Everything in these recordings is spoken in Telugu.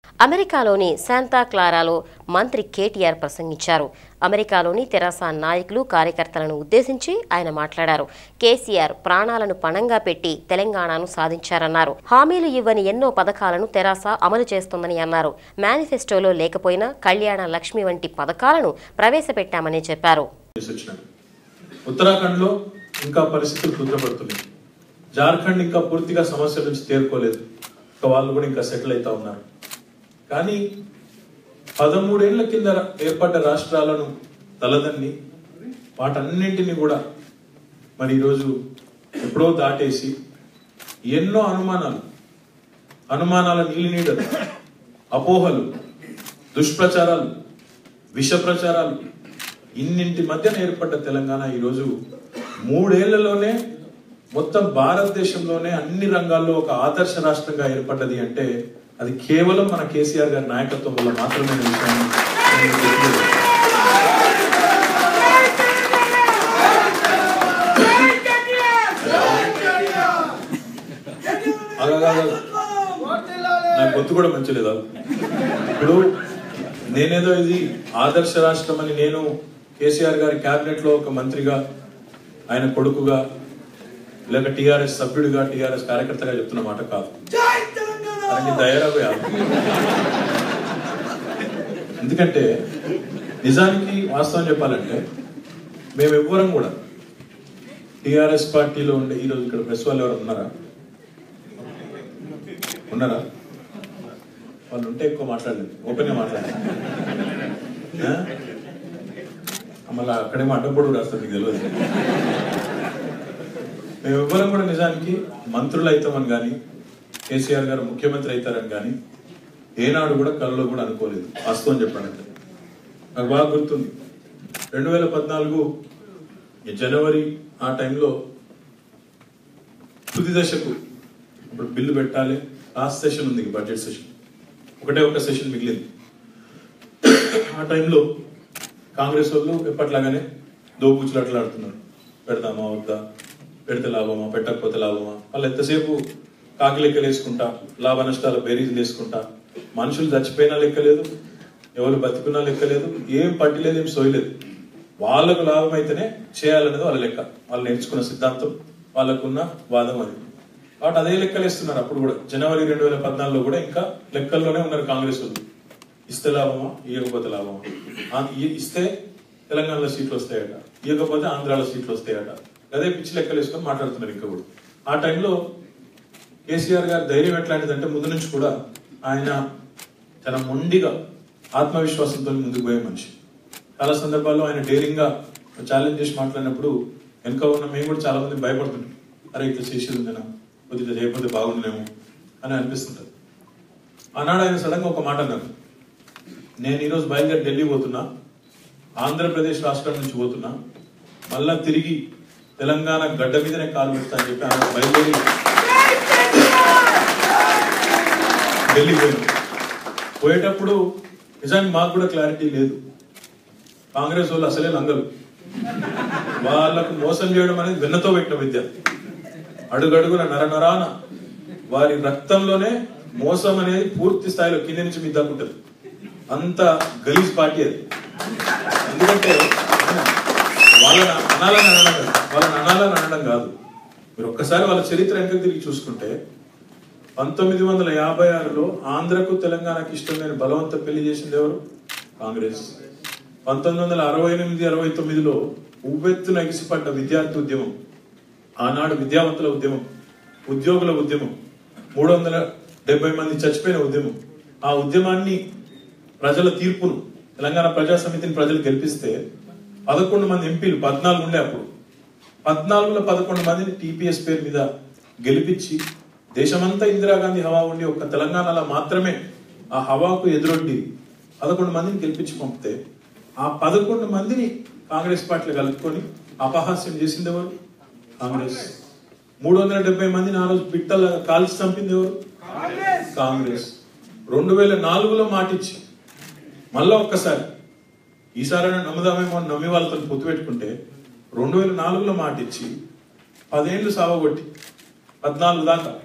అమెరికాలోని శాంతా క్లారాలో మంత్రి కేటీఆర్ ప్రసంగించారు అమెరికాలోని తెరాస నాయకులు కార్యకర్తలను ఉద్దేశించి ఆయన మాట్లాడారు కేసీఆర్ ప్రాణాలను పణంగా పెట్టి తెలంగాణను సాధించారన్నారు హామీలు ఇవ్వని ఎన్నో పథకాలను తెరాస అమలు చేస్తోందని అన్నారు మేనిఫెస్టోలో లేకపోయినా కళ్యాణ లక్ష్మి వంటి పథకాలను ప్రవేశపెట్టామని చెప్పారు చేసి వచ్చినాడు ఉత్తరాఖండ్ లో ఇంకా పరిస్థితులు కుదురపడుతున్నాయి జార్ఖండ్ ఇంకా పూర్తిగా సమస్య నుంచి తేరుకోలేదు ఇంకా వాళ్ళు కూడా ఇంకా సెటిల్ అవుతా ఉన్నారు కానీ పదమూడేళ్ల కింద ఏర్పడ్డ రాష్ట్రాలను తలదన్ని వాటన్నింటినీ కూడా మరి ఈరోజు ఎప్పుడో దాటేసి ఎన్నో అనుమానాలు అనుమానాల నీలి నీడలు అపోహలు దుష్ప్రచారాలు విష ప్రచారాలు ఇన్నింటి మధ్యన ఏర్పడ్డ తెలంగాణ ఈరోజు మూడేళ్లలోనే మొత్తం భారతదేశంలోనే అన్ని రంగాల్లో ఒక ఆదర్శ రాష్ట్రంగా ఏర్పడ్డది అంటే అది కేవలం మన కేసీఆర్ గారి నాయకత్వం వల్ల మాత్రమే అనే విషయాన్ని నేను మీకు తెలియజేస్తున్నాను. అలాగా నా గొంతు కూడా మంచి లేదా ఇప్పుడు నేనేదో ఇది ఆదర్శ రాష్ట్రం అని నేను కేసీఆర్ గారి కేబినెట్ లో ఒక మంత్రిగా ఆయన కొడుకుగా లేక టిఆర్ఎస్ సభ్యుడిగా టిఆర్ఎస్ కార్యకర్తగా చెప్తున్న మాట కాదు ఆయనకి దయరావు ఎందుకంటే నిజానికి వాస్తవం చెప్పాలంటే మేము ఎవ్వరం కూడా టిఆర్ఎస్ పార్టీలో ఉండే ఈరోజు ఇక్కడ ప్రెస్ వాళ్ళు ఎవరు ఉన్నారా ఉన్నారా వాళ్ళు ఉంటే ఎక్కువ మాట్లాడలేదు ఓపెన్ గా మాట్లాడలేదు ఆ? మళ్ళీ అక్కడేమో అడ్డపొడు రాస్తారు మీకు తెలియదు మేము ఎవ్వరం కూడా నిజానికి మంత్రులు అవుతామని కానీ కేసీఆర్ గారు ముఖ్యమంత్రి అవుతారని కానీ ఏనాడు కూడా కలలో కూడా అనుకోలేదు వాస్తవం చెప్పాలంటే నాకు బాగా గుర్తుంది రెండు వేల పద్నాలుగు ఈ జనవరి ఆ టైంలో తుది దశకు ఇప్పుడు బిల్లు పెట్టాలి లాస్ట్ సెషన్ ఉంది బడ్జెట్ సెషన్ ఒకటే ఒక సెషన్ మిగిలింది ఆ టైంలో కాంగ్రెస్ వాళ్ళు ఎప్పట్లాగానే దోబూచులాట్లాడుతున్నారు పెడదామా వద్దా పెడితే లాభమా పెట్టకపోతే లాభమా వాళ్ళు ఎంతసేపు కాకి లెక్కలు వేసుకుంటా లాభ నష్టాల బేరీజ్ వేసుకుంటా మనుషులు చచ్చిపోయినా లెక్కలేదు ఎవరు బతికున్నా లెక్కలేదు ఏం పట్టి లేదు ఏం సోయలేదు వాళ్ళకు లాభం అయితేనే చేయాలనేది వాళ్ళ లెక్క వాళ్ళు నేర్చుకున్న సిద్ధాంతం వాళ్ళకున్న వాదం అది కాబట్టి అదే లెక్కలు ఇస్తున్నారు అప్పుడు కూడా జనవరి రెండు వేల పద్నాలుగులో కూడా ఇంకా లెక్కల్లోనే ఉన్నారు కాంగ్రెస్ వాళ్ళు ఇస్తే లాభమా ఇవ్వకపోతే లాభమా ఆ- ఇ- ఇస్తే తెలంగాణలో సీట్లు వస్తాయట ఇవ్వకపోతే ఆంధ్రాలో సీట్లు వస్తాయట అదే పిచ్చి లెక్కలు వేసుకొని మాట్లాడుతున్నారు ఇంకా కూడా ఆ టైంలో కేసీఆర్ గారి ధైర్యం ఎట్లాంటిదంటే ముందు నుంచి కూడా ఆయన చాలా మొండిగా ఆత్మవిశ్వాసంతో ముందుకు పోయే మనిషి చాలా సందర్భాల్లో ఆయన డేరింగ్ గా ఛాలెంజ్ చేసి మాట్లాడినప్పుడు వెనుక ఉన్న మేము కూడా చాలా మంది భయపడుతుంటాం అరే ఇట్లా చేసేది ఉందేనా కొద్దిగా చేయకపోతే బాగుండేమో అని అనిపిస్తుంటది ఆనాడు ఆయన సడన్ గా ఒక మాట అన్నారు నేను ఈరోజు బయలుదేరి ఢిల్లీ పోతున్నా ఆంధ్రప్రదేశ్ రాష్ట్రం నుంచి పోతున్నా మళ్ళా తిరిగి తెలంగాణ గడ్డ మీదనే కాలు పెడతా అని చెప్పి ఆయన బయలుదేరి ఢిల్లీ పోయింది పోయేటప్పుడు నిజానికి మాకు కూడా క్లారిటీ లేదు కాంగ్రెస్ వాళ్ళు అసలే లంగలు వాళ్ళకు మోసం చేయడం అనేది వెన్నతో పెట్టిన విద్య అడుగడుగున నర నరాన వారి రక్తంలోనే మోసం అనేది పూర్తి స్థాయిలో కింద నుంచి మీద దాకా ఉంటుంది అంత గలీజ్ పార్టీ అది ఎందుకంటే వాళ్ళని అనాలని అనడం కాదు వాళ్ళని అనాలని అనడం కాదు మీరు ఒక్కసారి వాళ్ళ చరిత్ర వెనక తిరిగి చూసుకుంటే పంతొమ్మిది వందల యాభై ఆరులో ఆంధ్రకు తెలంగాణకి ఇష్టం లేని బలవంత పెళ్లి చేసింది ఎవరు కాంగ్రెస్ పంతొమ్మిది వందల అరవై ఎనిమిది అరవై తొమ్మిదిలో ఉవ్వెత్తున ఎగిసిపడ్డ విద్యార్థి ఉద్యమం ఆనాడు విద్యావంతుల ఉద్యమం ఉద్యోగుల ఉద్యమం మూడు వందల డెబ్బై మంది చచ్చిపోయిన ఉద్యమం ఆ ఉద్యమాన్ని ప్రజల తీర్పును తెలంగాణ ప్రజా సమితిని ప్రజలు గెలిపిస్తే పదకొండు మంది ఎంపీలు పద్నాలుగు ఉండే అప్పుడు పద్నాలుగులో పదకొండు మందిని టీపీఎస్ పేరు మీద గెలిపించి దేశమంతా ఇందిరాగాంధీ హవా ఉండి ఒక్క తెలంగాణలో మాత్రమే ఆ హవాకు ఎదురొడ్డి పదకొండు మందిని గెలిపించి పంపితే ఆ పదకొండు మందిని కాంగ్రెస్ పార్టీలో కలుపుకొని అపహాస్యం చేసింది ఎవరు కాంగ్రెస్ మూడు వందల డెబ్బై మందిని ఆ రోజు పిట్టల కాల్చి చంపింది ఎవరు కాంగ్రెస్ రెండు వేల నాలుగులో మాటిచ్చి మళ్ళా ఒక్కసారి ఈసారి నమ్ముదామేమో అని నమ్మి వాళ్ళతో పొత్తు పెట్టుకుంటే రెండు వేల నాలుగులో మాటిచ్చి పదేళ్లు సావగొట్టి పద్నాలుగు దాకా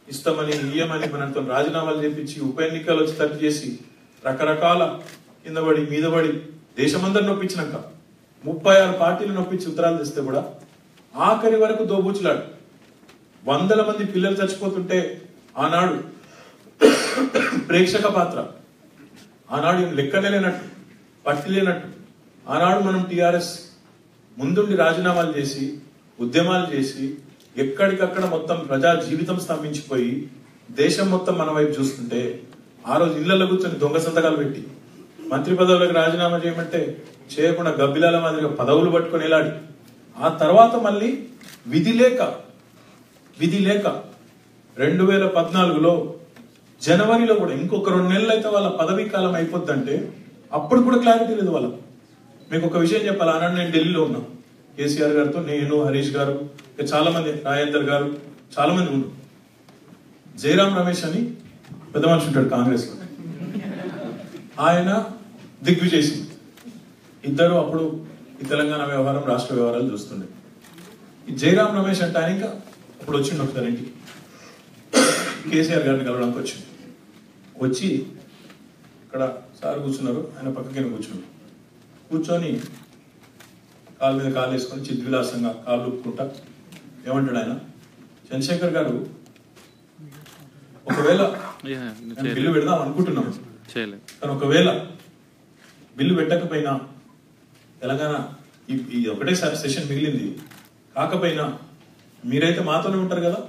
ఇస్తామని ఇయ్యమని మనతో రాజీనామాలు చేపించి ఉప ఎన్నికలు వచ్చి తట్టు చేసి రకరకాల కింద పడి మీద పడి దేశమందరిని నొప్పించినాక ముప్పై ఆరు పార్టీలు నొప్పించి ఉత్తరాలు తెస్తే కూడా ఆఖరి వరకు దోబూచులాడు వందల మంది పిల్లలు చచ్చిపోతుంటే ఆనాడు ప్రేక్షక పాత్ర ఆనాడు ఏం లెక్కనే లేనట్టు పట్టి లేనట్టు ఆనాడు మనం టిఆర్ఎస్ ముందుండి రాజీనామాలు చేసి ఉద్యమాలు చేసి ఎక్కడికక్కడ మొత్తం ప్రజా జీవితం స్తంభించిపోయి దేశం మొత్తం మన వైపు చూస్తుంటే ఆ రోజు ఇళ్లలో కూర్చొని దొంగ సంతకాలు పెట్టి మంత్రి పదవులకు రాజీనామా చేయమంటే చేయకుండా గబ్బిలాల మాదిరిగా పదవులు పట్టుకొని ఎలాడి ఆ తర్వాత మళ్ళీ విధి లేక విధి లేక రెండు వేల పద్నాలుగులో జనవరిలో కూడా ఇంకొక రెండు నెలలు అయితే వాళ్ళ పదవీ కాలం అయిపోద్దంటే అప్పుడు కూడా క్లారిటీ లేదు వాళ్ళకు మీకు ఒక విషయం చెప్పాలి ఆనాడు నేను ఢిల్లీలో ఉన్నా కేసీఆర్ గారితో నేను హరీష్ గారు ఇంకా చాలా మంది రాజేందర్ గారు చాలా మంది ఉన్నారు జయరాం రమేష్ అని పెద్ద మనిషి ఉంటాడు కాంగ్రెస్ లో ఆయన దిగ్విజయ్ సింగ్ ఇద్దరు అప్పుడు ఈ తెలంగాణ వ్యవహారం రాష్ట్ర వ్యవహారాలు చూస్తుండే ఈ జయరాం రమేష్ అంటే ఆయన ఇంకా అప్పుడు వచ్చిండు ఒకసారి ఇంటికి కేసీఆర్ గారిని కలవడానికి వచ్చింది వచ్చి ఇక్కడ సార్ కూర్చున్నారు ఆయన పక్కకి కూర్చున్నారు కూర్చొని కాలు మీద కాలు వేసుకొని చిద్విలాసంగా కాళ్ళు ఊపుకుంటా ఏమంటాడు ఆయన చంద్రశేఖర్ గారు ఒకవేళ యా, నేను బిల్లు పెడదాం అనుకుంటున్నాం చేయలేదు కానీ ఒకవేళ బిల్లు పెట్టకపోయినా తెలంగాణ ఈ- ఈ ఒకటే సెషన్ మిగిలింది కాకపోయినా మీరైతే మాతోనే ఉంటారు కదా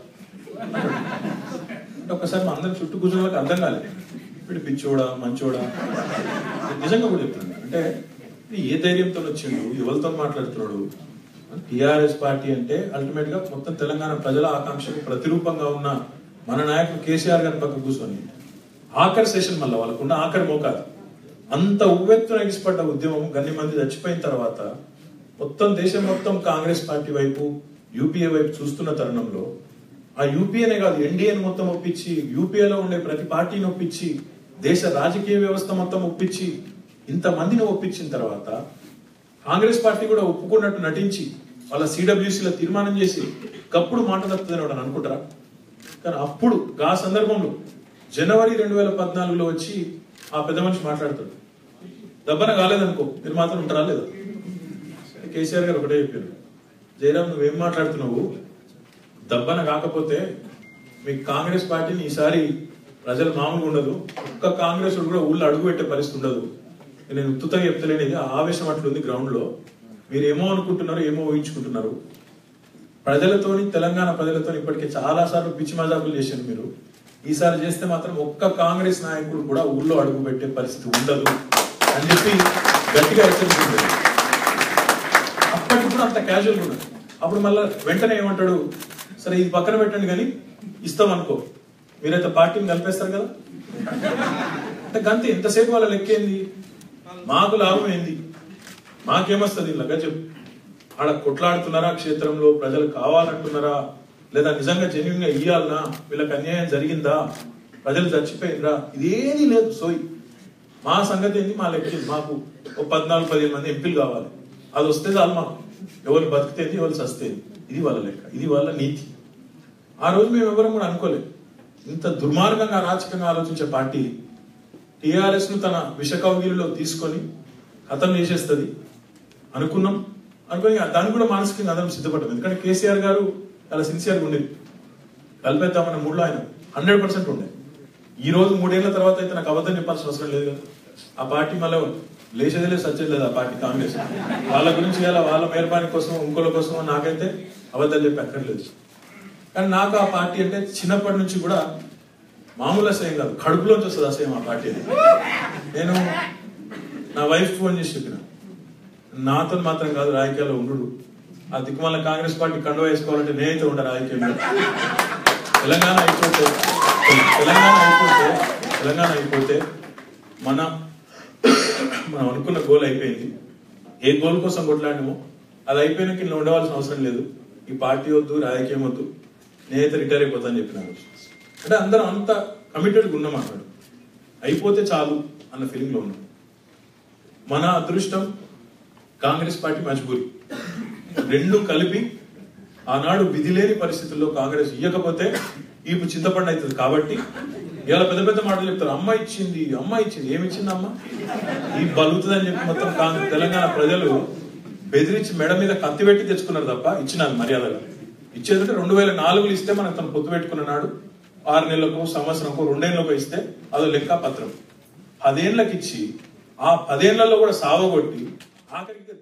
అంటే ఒకసారి మా అందరం చుట్టూ కూర్చున్న వాళ్ళకి అర్థం కాలేదు ఇప్పుడు పిచ్చోడా మంచోడా నిజంగా కూడా చెప్తున్నాను అంటే ఇది ఏ ధైర్యంతో వచ్చిండు ఎవరితో మాట్లాడుతున్నాడు టిఆర్ఎస్ పార్టీ అంటే అల్టిమేట్ గా మొత్తం తెలంగాణ ప్రజల ఆకాంక్షకు ప్రతిరూపంగా ఉన్న మన నాయకుడు కేసీఆర్ గారి పక్క కూర్చొని ఆఖరి సెషన్ మళ్ళీ వాళ్ళకున్న ఆఖరి మోకాదు అంత ఉవ్వెత్తున ఎగిసిపడ్డ ఉద్యమం గన్ని మంది చచ్చిపోయిన తర్వాత మొత్తం దేశం మొత్తం కాంగ్రెస్ పార్టీ వైపు యూపీఏ వైపు చూస్తున్న తరుణంలో ఆ యూపీఏనే కాదు ఎన్డీఏని మొత్తం ఒప్పించి యూపీఏలో ఉండే ప్రతి పార్టీని ఒప్పించి దేశ రాజకీయ వ్యవస్థ మొత్తం ఒప్పించి ఇంత మందిని ఒప్పించిన తర్వాత కాంగ్రెస్ పార్టీ కూడా ఒప్పుకున్నట్టు నటించి వాళ్ళ సిడబ్ల్యూసీలో తీర్మానం చేసి కప్పుడు మాట తప్పుతుందని వాడు అనుకుంటారా కానీ అప్పుడు ఆ సందర్భంలో జనవరి రెండు వేల పద్నాలుగులో వచ్చి ఆ పెద్ద మనిషి మాట్లాడుతాడు దబ్బన కాలేదనుకో మీరు మాత్రం ఉంటారా లేదా కేసీఆర్ గారు ఒకటే చెప్పారు జయరామ్ నువ్వేం మాట్లాడుతున్నావు దబ్బన కాకపోతే మీ కాంగ్రెస్ పార్టీని ఈసారి ప్రజలు మామూలుగా ఉండదు ఒక్క కాంగ్రెస్ వాడు కూడా ఊళ్ళో అడుగు పెట్టే పరిస్థితి ఉండదు నేను ఉత్తుతంగా చెప్తలేనిది ఆ ఆవేశం అట్లుంది గ్రౌండ్ లో మీరు ఏమో అనుకుంటున్నారు ఏమో ఊహించుకుంటున్నారు ప్రజలతోని తెలంగాణ ప్రజలతో ఇప్పటికే చాలా సార్లు పిచ్చి మజాకులు చేశారు మీరు ఈసారి చేస్తే మాత్రం ఒక్క కాంగ్రెస్ నాయకుడు కూడా ఊళ్ళో అడుగు పెట్టే పరిస్థితి ఉండదు అని చెప్పి గట్టిగా హెచ్చరించింది అప్పటికి కూడా అంత క్యాజువల్ ఉన్నది అప్పుడు మళ్ళీ వెంటనే ఏమంటాడు సరే ఇది పక్కన పెట్టండి కానీ ఇస్తాం అనుకో మీరైతే పార్టీని కలిపేస్తారు కదా అంటే గంతే ఎంతసేపు వాళ్ళ లెక్కేంది మాకు లాభం ఏంది మాకేమొస్తుంది ఇలా చెప్పు ఆడ కొట్లాడుతున్నారా క్షేత్రంలో ప్రజలు కావాలంటున్నారా లేదా నిజంగా జెన్యున్ గా ఇయ్యాలనా వీళ్ళకి అన్యాయం జరిగిందా ప్రజలు చచ్చిపోయిండ్రా ఇదేది లేదు సోయి మా సంగతి ఏంది మా లెక్క ఏంది? మాకు ఒక పద్నాలుగు పదిహేను మంది ఎంపీలు కావాలి అది వస్తే చాలు మాకు ఎవరు బతికితేంది ఎవరు చస్తేది ఇది వాళ్ళ లెక్క ఇది వాళ్ళ నీతి ఆ రోజు మేము ఎవరం కూడా అనుకోలేదు ఇంత దుర్మార్గంగా అరాచకంగా ఆలోచించే పార్టీ టిఆర్ఎస్ ను తన విషకౌగిలిలో తీసుకొని హతం చేసేస్తుంది అనుకున్నాం అనుకుని దానికి కూడా మానసికంగా అందరం సిద్ధపడ్డాం ఎందుకంటే కేసీఆర్ గారు చాలా సిన్సియర్గా ఉండేది కలిపేద్దామన్న మూడులో ఆయన హండ్రెడ్ పర్సెంట్ ఉండే ఈ రోజు మూడేళ్ల తర్వాత అయితే నాకు అబద్ధం చెప్పాల్సిన అవసరం లేదు కదా ఆ పార్టీ మళ్ళీ లేచేది లేదు సచ్చేది లేదు ఆ పార్టీ కాంగ్రెస్ వాళ్ళ గురించి ఇలా వాళ్ళ మేర్పాని కోసం ఇంకోల కోసం నాకైతే అబద్ధాలు చెప్పి అక్కర్లేదు కానీ నాకు ఆ పార్టీ అంటే చిన్నప్పటి నుంచి కూడా మామూలు అసహ్యం కాదు కడుపులోంచి వస్తుంది అసహ్యం ఆ పార్టీ నేను నా వైఫ్ ఫోన్ చేసి చెప్పిన నాతో మాత్రం కాదు రాజకీయాల్లో ఉండు ఆ దిక్కుమాల కాంగ్రెస్ పార్టీ కండువా వేసుకోవాలంటే నేనైతే ఉంటా రాజకీయంలో తెలంగాణ అయిపోతే తెలంగాణ అయిపోతే తెలంగాణ అయిపోతే మన మనం అనుకున్న గోల్ అయిపోయింది ఏ గోల్ కోసం కొట్లాడినామో అది అయిపోయినాక ఇలా ఉండవలసిన అవసరం లేదు ఈ పార్టీ వద్దు రాజకీయం వద్దు నేనైతే రిటైర్ అయిపోతాను చెప్పినాను అంటే అందరం అంత కమిటెడ్గా ఉన్నాం అక్కడ అయిపోతే చాలు అన్న ఫీలింగ్ లో ఉన్నాం మన అదృష్టం కాంగ్రెస్ పార్టీ మజ్బూరి రెండు కలిపి ఆనాడు విధి లేని పరిస్థితుల్లో కాంగ్రెస్ ఇయ్యకపోతే ఈపు చింతపండు అవుతుంది కాబట్టి ఇలా పెద్ద పెద్ద మాటలు చెప్తారు అమ్మ ఇచ్చింది అమ్మ ఇచ్చింది ఏమి ఇచ్చింది అమ్మ ఈ బలుగుతుంది అని చెప్పి మొత్తం కాంగ్రెస్ తెలంగాణ ప్రజలు బెదిరించి మెడ మీద కత్తి పెట్టి తెచ్చుకున్నారు తప్ప ఇచ్చినాను మర్యాదగా ఇచ్చేదంటే రెండు వేల నాలుగులు ఇస్తే మనకు తను పొత్తు పెట్టుకున్నాడు ఆరు నెలలకు సంవత్సరంకు రెండేళ్లకు ఇస్తే అదో లెక్క పత్రం పదేళ్లకు ఇచ్చి ఆ పదేళ్లలో కూడా సావగొట్టి ఆఖరికి